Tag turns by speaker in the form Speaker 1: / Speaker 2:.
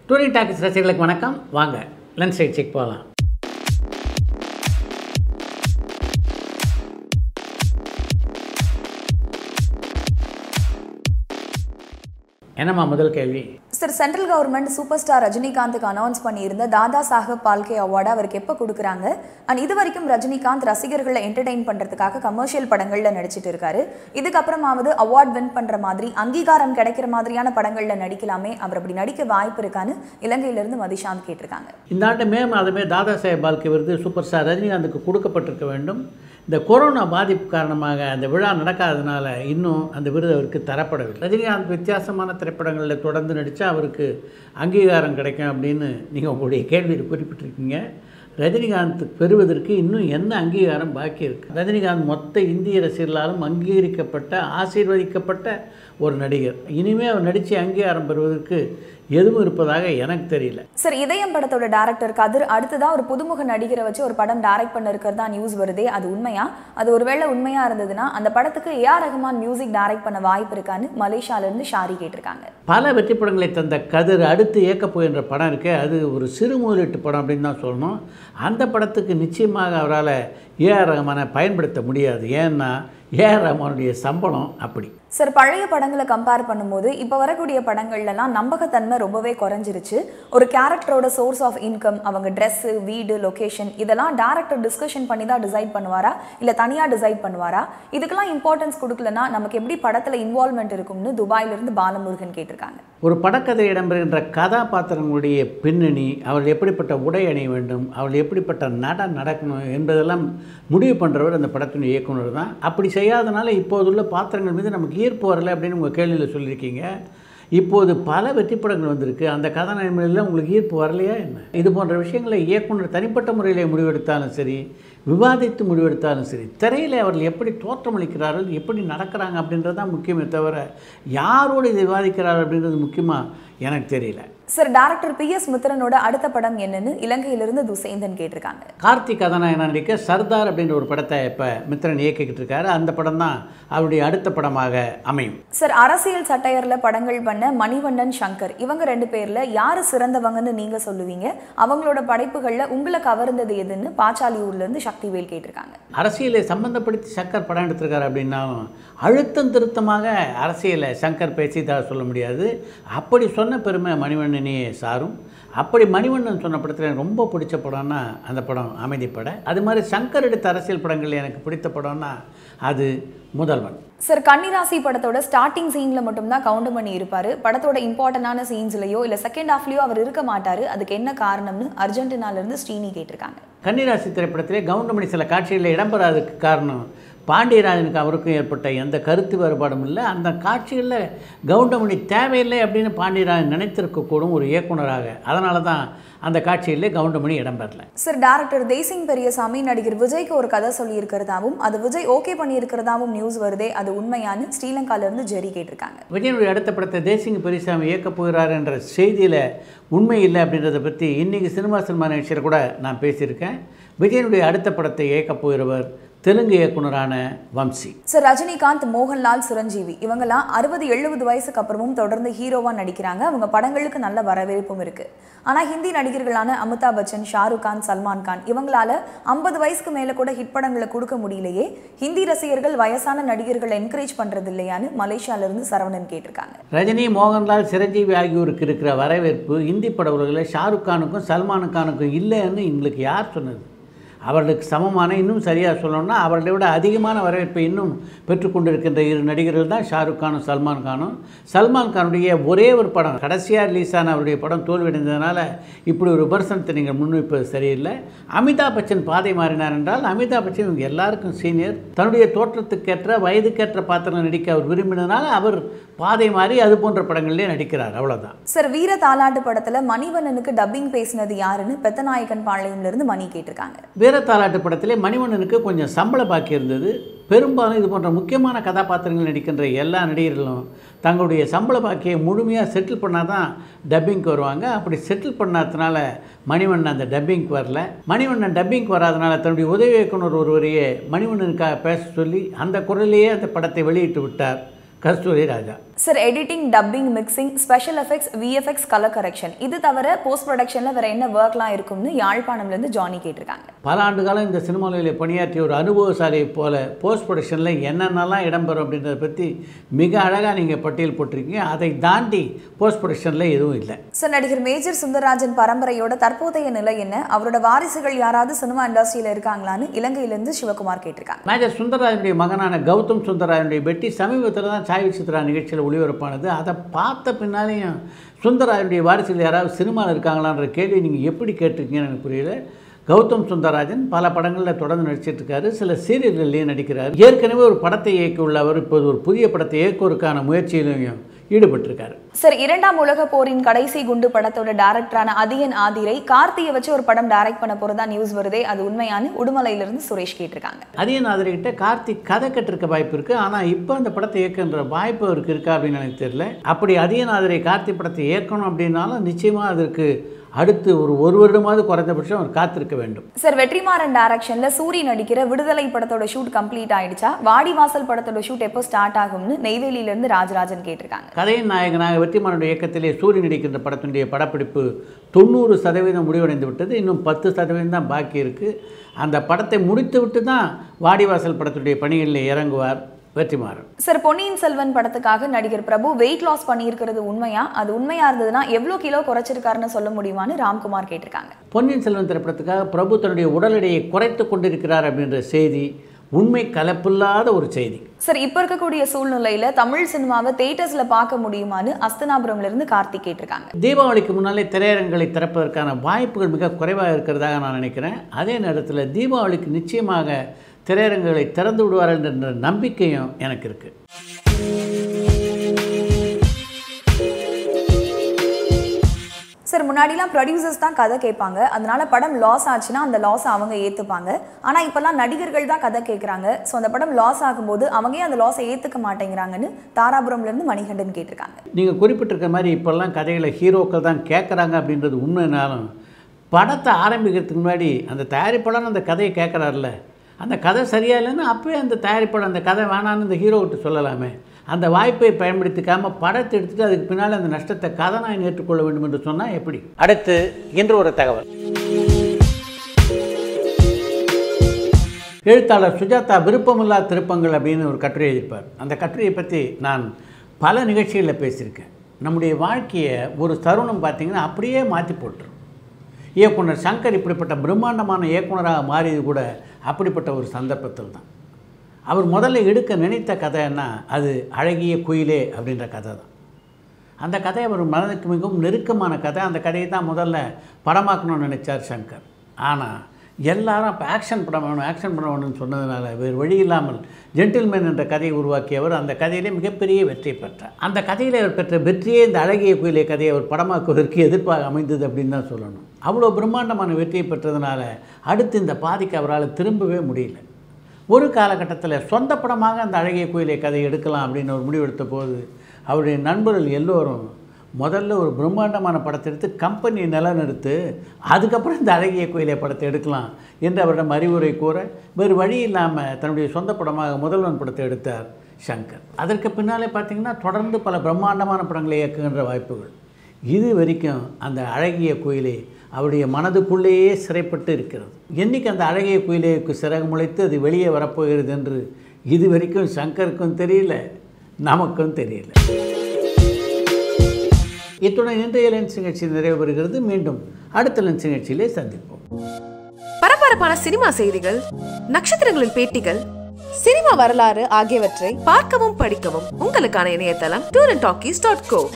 Speaker 1: touring talkies ரசிகர்களுக்கு வணக்கம் வாங்க லன்ச் சைட் செக் போகலாம் என்னம்மா முதல் கேள்வி
Speaker 2: sir central government super star ரஜினிகாந்துக்கு அனௌன்ஸ் பண்ணியிருந்த தாதா சாஹேப் பால்கே அவார்டு அவருக்கு எப்போ கொடுக்குறாங்க அண்ட் இது வரைக்கும் ரஜினிகாந்த் ரசிகர்களை என்டர்டெயின் பண்ணுறதுக்காக கமர்ஷியல் படங்களில் நடிச்சிட்டு இருக்காரு இதுக்கப்புறமாவது அவார்ட் வின் பண்ணுற மாதிரி அங்கீகாரம் கிடைக்கிற மாதிரியான படங்களில் நடிக்கலாமே அவர் அப்படி நடிக்க வாய்ப்பு இருக்கான்னு இலங்கையிலிருந்து மதிஷாந்த் கேட்டிருக்காங்க
Speaker 1: இந்த ஆண்டு மே மாதமே தாதா சாஹேப் பால்கே விருது சூப்பர் ஸ்டார் ரஜினிகாந்துக்கு கொடுக்கப்பட்டிருக்க வேண்டும் இந்த கொரோனா பாதிப்பு காரணமாக அந்த விழா நடக்காததுனால இன்னும் அந்த விருது அவருக்கு தரப்படவில்லை ரஜினிகாந்த் வித்தியாசமான திரைப்படங்களில் தொடர்ந்து நடித்தா அவருக்கு அங்கீகாரம் கிடைக்கும் அப்படின்னு நீங்கள் உங்களுடைய கேள்வியில் குறிப்பிட்டிருக்கீங்க ரஜினிகாந்த் பெறுவதற்கு இன்னும் என்ன அங்கீகாரம் பாக்கி இருக்குது ரஜினிகாந்த் மொத்த இந்திய ரசிகர்களாலும் அங்கீகரிக்கப்பட்ட ஆசீர்வதிக்கப்பட்ட ஒரு நடிகர் இனிமேல் அவர் நடித்து அங்கீகாரம் பெறுவதற்கு எதுவும் இருப்பதாக எனக்கு தெரியல
Speaker 2: சார் இதயம் படத்தோட டேரக்டர் கதிர் அடுத்ததா ஒரு புதுமுக நடிகரை வச்சு ஒரு படம் டைரக்ட் பண்ண இருக்கிறதா நியூஸ் வருதே அது உண்மையா அது ஒருவேளை உண்மையா இருந்ததுன்னா அந்த படத்துக்கு ஏஆர் ரஹ்மான் மியூசிக் டைரக்ட் பண்ண வாய்ப்பு இருக்கான்னு மலேசியால இருந்து ஷாரி கேட்டிருக்காங்க
Speaker 1: பல வெற்றி படங்களை தந்த கதிர் அடுத்து இயக்கப் போகின்ற படம் இருக்கே அது ஒரு சிறு முதலீட்டு படம் அப்படின்னு தான் சொல்லணும் அந்த படத்துக்கு நிச்சயமாக அவரால் ஏஆர் ரஹ்மானை பயன்படுத்த முடியாது ஏன்னா ஏஆர் ரஹ்மானுடைய சம்பளம் அப்படி
Speaker 2: சார் பழைய படங்களை கம்பேர் பண்ணும்போது இப்போ வரக்கூடிய படங்கள்லாம் நம்பகத்தன்மை ரொம்பவே குறைஞ்சிருச்சு ஒரு கேரக்டரோட சோர்ஸ் ஆஃப் இன்கம் அவங்க ட்ரெஸ்ஸு வீடு லொகேஷன் இதெல்லாம் டேரக்டர் டிஸ்கஷன் பண்ணி தான் டிசைட் பண்ணுவாரா இல்லை தனியாக டிசைட் பண்ணுவாரா இதுக்கெல்லாம் இம்பார்ட்டன்ஸ் கொடுக்கலனா நமக்கு எப்படி படத்தில் இன்வால்மெண்ட் இருக்கும்னு துபாயிலிருந்து பாலமுருகன் கேட்டிருக்காங்க
Speaker 1: ஒரு படக்கதை இடம்பெறுகின்ற கதாபாத்திரங்களுடைய பின்னணி அவர்கள் எப்படிப்பட்ட உடை அணிய வேண்டும் அவர்கள் எப்படிப்பட்ட நட நடக்கணும் என்பதெல்லாம் முடிவு பண்ணுறவர் அந்த படத்தின் இயக்குனர் தான் அப்படி செய்யாதனால இப்போதுள்ள பாத்திரங்கள் மீது நமக்கு ஈர்ப்பு வரலை அப்படின்னு உங்கள் கேள்வியில் சொல்லியிருக்கீங்க இப்போது பல வெற்றி படங்கள் வந்திருக்கு அந்த கதாநாயகங்களில் உங்களுக்கு ஈர்ப்பு வரலையா என்ன இது போன்ற விஷயங்களை இயக்குனர் தனிப்பட்ட முறையிலே முடிவெடுத்தாலும் சரி விவாதித்து முடிவெடுத்தாலும் சரி திரையில் அவர்கள் எப்படி தோற்றமளிக்கிறார்கள் எப்படி நடக்கிறாங்க அப்படின்றது தான் முக்கியமே தவிர யாரோடு இதை விவாதிக்கிறார்கள் அப்படின்றது முக்கியமாக எனக்கு தெரியல
Speaker 2: சார் டேரக்டர் பி எஸ் மித்ரனோட அடுத்த படம் என்னன்னு இலங்கையிலிருந்து துசேந்தன் கேட்டிருக்காங்க
Speaker 1: கார்த்திக் கதாநாயகனா நடிக்க சர்தார் அப்படின்ற ஒரு படத்தை இப்போ மித்ரன் இயக்கிக்கிட்டு இருக்காரு அந்த படம் தான் அவருடைய அடுத்த படமாக அமையும்
Speaker 2: சார் அரசியல் சட்டையரில் படங்கள் பண்ண மணிவண்ணன் சங்கர் இவங்க ரெண்டு பேர்ல யாரு சிறந்தவங்கன்னு நீங்க சொல்லுவீங்க அவங்களோட படைப்புகள்ல உங்களை கவர்ந்தது எதுன்னு பாச்சாலியூர்ல இருந்து சக்திவேல் கேட்டிருக்காங்க
Speaker 1: அரசியலை சம்பந்தப்படுத்தி சங்கர் படம் எடுத்திருக்காரு அப்படின்னாலும் அழுத்தம் திருத்தமாக அரசியலை சங்கர் பேசியதாக சொல்ல முடியாது அப்படி சொன்ன பெருமை மணிவண்ணனே சாரும் அப்படி மணிவண்ணன் சொன்ன படத்தில் எனக்கு ரொம்ப பிடிச்ச படம்னா அந்த படம் அமைதிப்பட அது மாதிரி சங்கர் எடுத்த அரசியல் படங்கள் எனக்கு பிடித்த படம்னா அது முதல்வன்
Speaker 2: சார் கன்னிராசி படத்தோட ஸ்டார்டிங் சீன்ல மட்டும்தான் கவுண்ட் பண்ணி இருப்பாரு படத்தோட இம்பார்ட்டன்டான சீன்ஸ்லயோ இல்ல செகண்ட் ஹாஃப்லயோ அவர் இருக்க மாட்டாரு அதுக்கு என்ன காரணம்னு அர்ஜென்டினால இருந்து ஸ்ரீனி கேட்டிருக்காங்க
Speaker 1: கன்னிராசி திரைப்படத்திலே கவுண்டமணி சில காட்சிகளில் இடம்பெறாததுக்கு காரணம் பாண்டியராஜனுக்கு அவருக்கும் ஏற்பட்ட எந்த கருத்து வேறுபாடும் இல்லை அந்த காட்சிகளில் கவுண்டமணி தேவையில்லை அப்படின்னு பாண்டியராஜன் நினைத்திருக்கக்கூடும் ஒரு இயக்குனராக அதனால தான் அந்த காட்சியிலே கவுண்டமணி இடம்பெறல
Speaker 2: சார் டேரக்டர் தேசிங் பெரியசாமி நடிகர் விஜய்க்கு ஒரு கதை சொல்லி இருக்கிறதாவும் அது விஜய் ஓகே பண்ணி இருக்கிறதாவும் நியூஸ் வருதே அது உண்மையான்னு ஸ்ரீலங்கால இருந்து ஜெரி கேட்டிருக்காங்க
Speaker 1: விஜயனுடைய அடுத்த படத்தை தேசிங்க பெரியசாமி இயக்கப் போகிறார் என்ற செய்தியில் உண்மை இல்லை அப்படின்றத பற்றி இன்றைக்கி சினிமா சினிமா நிகழ்ச்சியில் கூட நான் பேசியிருக்கேன் விஜயனுடைய அடுத்த படத்தை இயக்கப் போகிறவர் தெலுங்கு இயக்குனரான வம்சி
Speaker 2: சார் ரஜினிகாந்த் மோகன்லால் சிரஞ்சீவி இவங்கெல்லாம் அறுபது எழுபது வயசுக்கு அப்புறமும் தொடர்ந்து ஹீரோவா நடிக்கிறாங்க அவங்க படங்களுக்கு நல்ல வரவேற்பும் இருக்கு ஆனா ஹிந்தி நடிகர்களான அமிதாப் பச்சன் ஷாருக் கான் சல்மான் கான் இவங்களால ஐம்பது வயசுக்கு மேல கூட ஹிட் படங்களை கொடுக்க முடியலையே ஹிந்தி ரசிகர்கள் வயசான நடிகர்களை என்கரேஜ் பண்றது இல்லையான்னு மலேசியால இருந்து சரவணன் கேட்டிருக்காங்க
Speaker 1: ரஜினி மோகன்லால் சிரஞ்சீவி ஆகியோருக்கு இருக்கிற வரவேற்பு இந்தி பட உலகில் ஷாருக் கானுக்கும் சல்மான் கானுக்கும் இல்லைன்னு எங்களுக்கு யார் சொன்னது அவர்களுக்கு சமமான இன்னும் சரியாக சொல்லணும்னா அவர்களை விட அதிகமான வரவேற்பை இன்னும் பெற்றுக்கொண்டிருக்கின்ற இரு நடிகர்கள் தான் ஷாருக் கானும் சல்மான் கானும் சல்மான் கானுடைய ஒரே ஒரு படம் கடைசியாக ரிலீஸ் ஆன அவருடைய படம் தோல்வியடைந்ததுனால இப்படி ஒரு விமர்சனத்தை நீங்கள் முன்வைப்பது சரியில்லை அமிதாப் பச்சன் பாதை மாறினார் என்றால் அமிதாப் பச்சன் இவங்க எல்லாருக்கும் சீனியர் தன்னுடைய தோற்றத்துக்கேற்ற வயதுக்கேற்ற பாத்திரம் நடிக்க அவர் விரும்பினதுனால அவர் பாதை மாறி அது போன்ற படங்களிலே நடிக்கிறார் அவ்வளவுதான்
Speaker 2: சார் வீர தாலாட்டு படத்துல மணிவண்ணனுக்கு டப்பிங் பேசினது யாருன்னு பெத்தநாயக்கன் பாளையம்ல இருந்து மணி கேட்டிருக்காங்க
Speaker 1: வீரத்தாலாட்டு படத்திலே மணிவண்ணனுக்கு கொஞ்சம் சம்பள பாக்கி இருந்தது பெரும்பாலும் இது போன்ற முக்கியமான கதாபாத்திரங்கள் நடிக்கின்ற எல்லா நடிகர்களும் தங்களுடைய சம்பள பாக்கியை முழுமையாக செட்டில் பண்ணால் தான் டப்பிங்க்கு வருவாங்க அப்படி செட்டில் பண்ணாததுனால மணிவண்ணன் அந்த டப்பிங்க்கு வரல மணிவண்ணன் டப்பிங்க்கு வராதனால தன்னுடைய உதவி இயக்குனர் ஒருவரையே மணிவண்ணனுக்காக பேச சொல்லி அந்த குரலையே அந்த படத்தை வெளியிட்டு விட்டார் Kasthuri Raja
Speaker 2: sir editing dubbing mixing special effects VFX colour correction இது தவிர போஸ்ட் ப்ரொடக்ஷனில் வேற என்ன ஒர்க்லாம் இருக்கும்னு யாழ்ப்பாணம்லேருந்து ஜானி கேட்டிருக்காங்க
Speaker 1: பல ஆண்டு காலம் இந்த சினிமாவில் பணியாற்றிய ஒரு அனுபவசாலியை போல போஸ்ட் ப்ரொடக்ஷனில் என்னென்னலாம் இடம்பெறும் அப்படின்றத பற்றி மிக அழகாக நீங்கள் பட்டியல் போட்டிருக்கீங்க அதை தாண்டி போஸ்ட் ப்ரொடக்ஷனில் எதுவும் இல்லை
Speaker 2: சார் நடிகர் மேஜர் சுந்தரராஜன் பரம்பரையோட தற்போதைய நிலை என்ன அவரோட வாரிசுகள் யாராவது சினிமா இண்டஸ்ட்ரியில் இருக்காங்களான்னு இலங்கையிலேருந்து சிவகுமார் கேட்டிருக்காங்க
Speaker 1: மேஜர் சுந்தரராஜனுடைய மகனான கௌதம் சுந்தரராஜனுடைய பெட்டி சமீபத்தில் தான் சாய் சித்ரா நிகழ்ச்சியில் ஒளிபரப்பானது அதை பார்த்த பின்னாலேயும் சுந்தரராஜனுடைய வாரிசுகள் யாராவது சினிமாவில் இருக்காங்களான்ற கேள்வி நீங்கள் எப்படி கேட்டிருக்கீங்கன்னு எனக்கு புரியல கௌதம் சுந்தரராஜன் பல படங்களில் தொடர்ந்து நடிச்சிட்டு இருக்காரு சில சீரியல்கள்லையும் நடிக்கிறார் ஏற்கனவே ஒரு படத்தை இயக்கியுள்ள அவர் இப்போது ஒரு புதிய படத்தை இயக்குவதற்கான முயற்சியிலையும் ஈடுபட்டிருக்காரு
Speaker 2: சார் இரண்டாம் உலக போரின் கடைசி குண்டு படத்தோட டைரக்டரான அதியன் ஆதிரை கார்த்தியை வச்சு ஒரு படம் டைரக்ட் பண்ண போறதா நியூஸ் வருதே அது உண்மையானு உடுமலையிலிருந்து சுரேஷ் கேட்டிருக்காங்க
Speaker 1: அதிக ஆதரகிட்ட கார்த்திக் கதை கட்டிருக்க வாய்ப்பு இருக்குது ஆனால் இப்போ அந்த படத்தை இயக்குன்ற வாய்ப்பு அவருக்கு இருக்கா அப்படின்னு எனக்கு தெரியல அப்படி அதிக ஆதரை கார்த்திக் படத்தை இயக்கணும் அப்படின்னாலும் நிச்சயமாக அதற்கு அடுத்து ஒரு ஒரு வருடமாவது குறைந்தபட்சம் அவர் காத்திருக்க வேண்டும்
Speaker 2: சார் வெற்றிமாறன் டைரக்ஷன்ல சூரி நடிக்கிற விடுதலை படத்தோட ஷூட் கம்ப்ளீட் ஆயிடுச்சா வாடிவாசல் படத்தோட ஷூட் எப்போ ஸ்டார்ட் ஆகும்னு நெய்வேலியில இருந்து ராஜராஜன் கேட்டிருக்காங்க
Speaker 1: கதையின் நாயகனாக வெற்றிமாறனுடைய இயக்கத்திலே சூரியன் நடிக்கின்ற படத்தினுடைய படப்பிடிப்பு தொண்ணூறு சதவீதம் முடிவடைந்து விட்டது இன்னும் பத்து சதவீதம் தான் பாக்கி இருக்குது அந்த படத்தை முடித்து விட்டு தான் வாடிவாசல் படத்துடைய பணிகளில் இறங்குவார் வெற்றிமாறன்
Speaker 2: சார் பொன்னியின் செல்வன் படத்துக்காக நடிகர் பிரபு வெயிட் லாஸ் பண்ணியிருக்கிறது உண்மையா அது உண்மையா இருந்ததுன்னா எவ்வளோ கிலோ குறைச்சிருக்காருன்னு சொல்ல முடியுமான்னு ராம்குமார் கேட்டிருக்காங்க
Speaker 1: பொன்னியின் செல்வன் திரைப்படத்துக்காக பிரபு தன்னுடைய உடல் எடையை குறைத்து கொண்டிருக்கிறார் அப்படின்ற செய்தி உண்மை கலப்பில்லாத ஒரு செய்தி
Speaker 2: சார் இப்போ இருக்கக்கூடிய சூழ்நிலையில தமிழ் சினிமாவை தேட்டர்ஸ்ல பார்க்க முடியுமான்னு அஸ்தனாபுரம்ல இருந்து கார்த்திக் கேட்டிருக்காங்க
Speaker 1: தீபாவளிக்கு முன்னாலே திரையரங்களை திறப்பதற்கான வாய்ப்புகள் மிக குறைவாக இருக்கிறதாக நான் நினைக்கிறேன் அதே நேரத்தில் தீபாவளிக்கு நிச்சயமாக திரையரங்குகளை திறந்து விடுவார்கள் என்ற நம்பிக்கையும் எனக்கு இருக்குது
Speaker 2: சார் முன்னாடிலாம் ப்ரொடியூசர்ஸ் தான் கதை கேட்பாங்க அதனால படம் லாஸ் ஆச்சுன்னா அந்த லாஸை அவங்க ஏற்றுப்பாங்க ஆனால் இப்போல்லாம் நடிகர்கள் தான் கதை கேட்குறாங்க ஸோ அந்த படம் லாஸ் ஆகும்போது அவங்க ஏன் அந்த லாஸை ஏற்றுக்க மாட்டேங்கிறாங்கன்னு தாராபுரம்லேருந்து மணிகண்டன் கேட்டிருக்காங்க
Speaker 1: நீங்கள் குறிப்பிட்டிருக்க மாதிரி இப்போல்லாம் கதைகளை ஹீரோக்கள் தான் கேட்குறாங்க அப்படின்றது உண்மைனாலும் படத்தை ஆரம்பிக்கிறதுக்கு முன்னாடி அந்த தயாரிப்பாளர் அந்த கதையை கேட்குறாருல அந்த கதை சரியா இல்லைன்னா அப்போயே அந்த தயாரிப்பாளர் அந்த கதை வேணான்னு இந்த ஹீரோக்கிட்ட சொல்லலாமே அந்த வாய்ப்பை பயன்படுத்திக்காமல் படத்தை எடுத்துட்டு அதுக்கு பின்னால் அந்த நஷ்டத்தை கதனாய் ஏற்றுக்கொள்ள வேண்டும் என்று சொன்னால் எப்படி அடுத்து இன்று ஒரு தகவல் எழுத்தாளர் சுஜாதா விருப்பமில்லா திருப்பங்கள் அப்படின்னு ஒரு கட்டுரை எழுதியிருப்பார் அந்த கட்டுரையை பற்றி நான் பல நிகழ்ச்சிகளில் பேசியிருக்கேன் நம்முடைய வாழ்க்கையை ஒரு தருணம் பார்த்திங்கன்னா அப்படியே மாற்றி போட்டுரும் இயக்குனர் சங்கர் இப்படிப்பட்ட பிரம்மாண்டமான இயக்குனராக மாறியது கூட அப்படிப்பட்ட ஒரு சந்தர்ப்பத்தில் தான் அவர் முதல்ல எடுக்க நினைத்த கதைன்னா அது அழகிய குயிலே அப்படின்ற கதை தான் அந்த கதை அவர் மனதுக்கு மிகவும் நெருக்கமான கதை அந்த கதையை தான் முதல்ல படமாக்கணும்னு நினைச்சார் சங்கர் ஆனால் எல்லாரும் இப்போ ஆக்ஷன் படம் வேணும் ஆக்ஷன் படம் வேணும்னு சொன்னதுனால வேறு வழி இல்லாமல் ஜென்டில்மேன் என்ற கதையை உருவாக்கியவர் அந்த கதையிலே மிகப்பெரிய வெற்றி பெற்றார் அந்த கதையில் அவர் பெற்ற வெற்றியே இந்த அழகிய குயிலே கதையை அவர் படமாக்குவதற்கு எதிர்ப்பாக அமைந்தது அப்படின்னு தான் சொல்லணும் அவ்வளோ பிரம்மாண்டமான வெற்றியை பெற்றதுனால அடுத்து இந்த பாதிக்கு அவரால் திரும்பவே முடியல ஒரு காலகட்டத்தில் சொந்த படமாக அந்த அழகிய கோயிலை கதை எடுக்கலாம் அப்படின்னு ஒரு முடிவெடுத்த போது அவருடைய நண்பர்கள் எல்லோரும் முதல்ல ஒரு பிரம்மாண்டமான படத்தை எடுத்து கம்பெனி நிலநிறுத்து அதுக்கப்புறம் இந்த அழகிய கோயிலை படத்தை எடுக்கலாம் என்று அவரிடம் அறிவுரை கூற வேறு வழி இல்லாமல் தன்னுடைய சொந்த படமாக முதல்வன் படத்தை எடுத்தார் சங்கர் அதற்கு பின்னாலே பார்த்தீங்கன்னா தொடர்ந்து பல பிரம்மாண்டமான படங்களை இயக்குகின்ற வாய்ப்புகள் இது வரைக்கும் அந்த அழகிய கோயிலே அவருடைய மனதுக்குள்ளேயே சிறைப்பட்டு இருக்கிறது என்னைக்கு அந்த அழகிய கோயிலுக்கு சிறகு முளைத்து அது வெளியே வரப்போகிறது என்று இது வரைக்கும் சங்கருக்கும் தெரியல நமக்கும் தெரியல இத்துடன் இன்றைய லென்ஸ் நிகழ்ச்சி நிறைவு பெறுகிறது மீண்டும் அடுத்த லென்ஸ் நிகழ்ச்சியிலே சந்திப்போம்
Speaker 3: பரபரப்பான சினிமா செய்திகள் நட்சத்திரங்களின் பேட்டிகள் சினிமா வரலாறு ஆகியவற்றை பார்க்கவும் படிக்கவும் உங்களுக்கான இணையதளம் tour and talkies dot go